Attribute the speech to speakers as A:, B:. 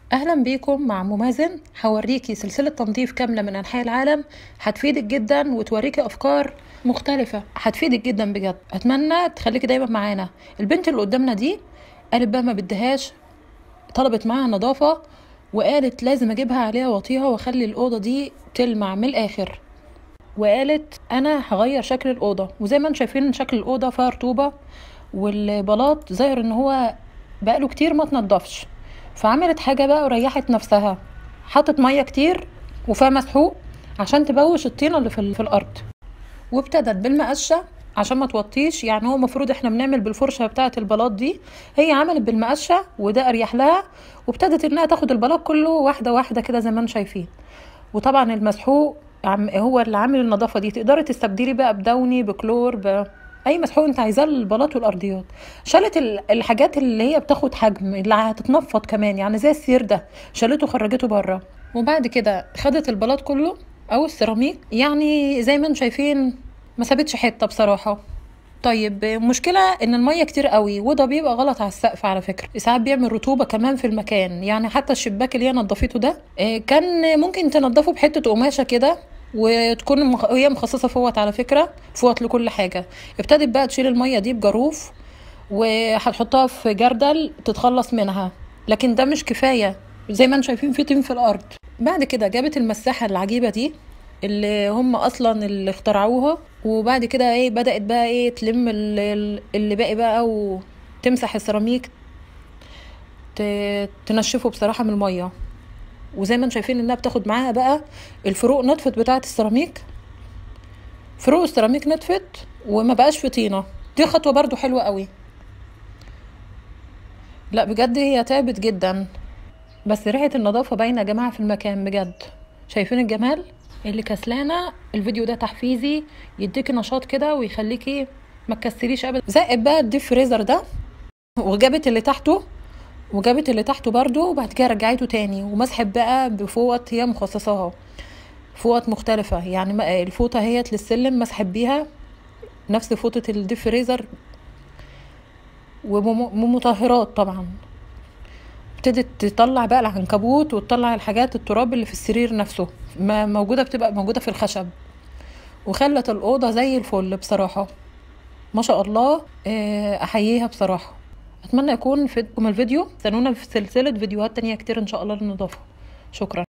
A: اهلا بيكم مع ام مازن هوريكي سلسله تنظيف كامله من انحاء العالم هتفيدك جدا وتوريكي افكار مختلفه هتفيدك جدا بجد اتمنى تخليكي دايما معانا البنت اللي قدامنا دي قالت بقى ما بدهاش طلبت معاها نظافه وقالت لازم اجيبها عليها واطيها واخلي الاوضه دي تلمع من الاخر وقالت انا هغير شكل الاوضه وزي ما انتم شايفين شكل الاوضه فيها رطوبه والبلاط ظاهر ان هو بقاله كتير ما تنضفش فعملت حاجة بقى وريحت نفسها حطت مية كتير وفيها مسحوق عشان تبوش الطينة اللي في, في الأرض وابتدت بالمقشة عشان ما توطيش يعني هو المفروض احنا بنعمل بالفرشة بتاعة البلاط دي هي عملت بالمقشة وده اريح لها وابتدت انها تاخد البلاط كله واحدة واحدة كده زي ما انتم شايفين وطبعا المسحوق هو اللي عامل النظافة دي تقدري تستبدلي بقى بدوني بكلور ب... اي مسحوق انت عايزاه البلاط والارضيات شالت الحاجات اللي هي بتاخد حجم اللي هتتنفض كمان يعني زي السير ده شالته وخرجته بره وبعد كده خدت البلاط كله او السيراميك يعني زي ما انتم شايفين ما سابتش حته بصراحه طيب مشكلة ان المية كتير قوي وده بيبقى غلط على السقف على فكرة ساعات بيعمل رطوبة كمان في المكان يعني حتى الشباك اللي هي نضفته ده كان ممكن تنضفه بحتة قماشة كده وتكون مخ... هي مخصصه فوط على فكره فوط لكل حاجه ابتدت بقى تشيل الميه دي بجاروف وهتحطها في جردل تتخلص منها لكن ده مش كفايه زي ما انتم شايفين في طين في الارض بعد كده جابت المساحه العجيبه دي اللي هم اصلا اللي اخترعوها وبعد كده ايه بدات بقى ايه تلم اللي باقي بقى وتمسح السيراميك تنشفه بصراحه من الميه وزي ما انتم شايفين انها بتاخد معاها بقى الفروق نطفت بتاعه السيراميك فروق السيراميك نطفت وما بقاش في طينه دي خطوه برضو حلوه قوي لا بجد هي تعبت جدا بس ريحه النظافه باينه يا جماعه في المكان بجد شايفين الجمال اللي كسلانه الفيديو ده تحفيزي يديكي نشاط كده ويخليكي ما تكسليش ابدا زائد بقى الديب فريزر ده وجابت اللي تحته وجابت اللي تحته برضو وبعد كده رجعته تاني ومسحت بقى بفوط هي مخصصاها فوط مختلفة يعني الفوطة هي للسلم مسحت بيها نفس فوطة الديب فريزر ومطهرات طبعا ابتدت تطلع بقى العنكبوت وتطلع الحاجات التراب اللي في السرير نفسه ما موجودة بتبقى موجودة في الخشب وخلت الأوضة زي الفل بصراحة ما شاء الله أحييها بصراحة اتمنى يكون فيدكم الفيديو استنونا في سلسله فيديوهات تانية كتير ان شاء الله للنظافه شكرا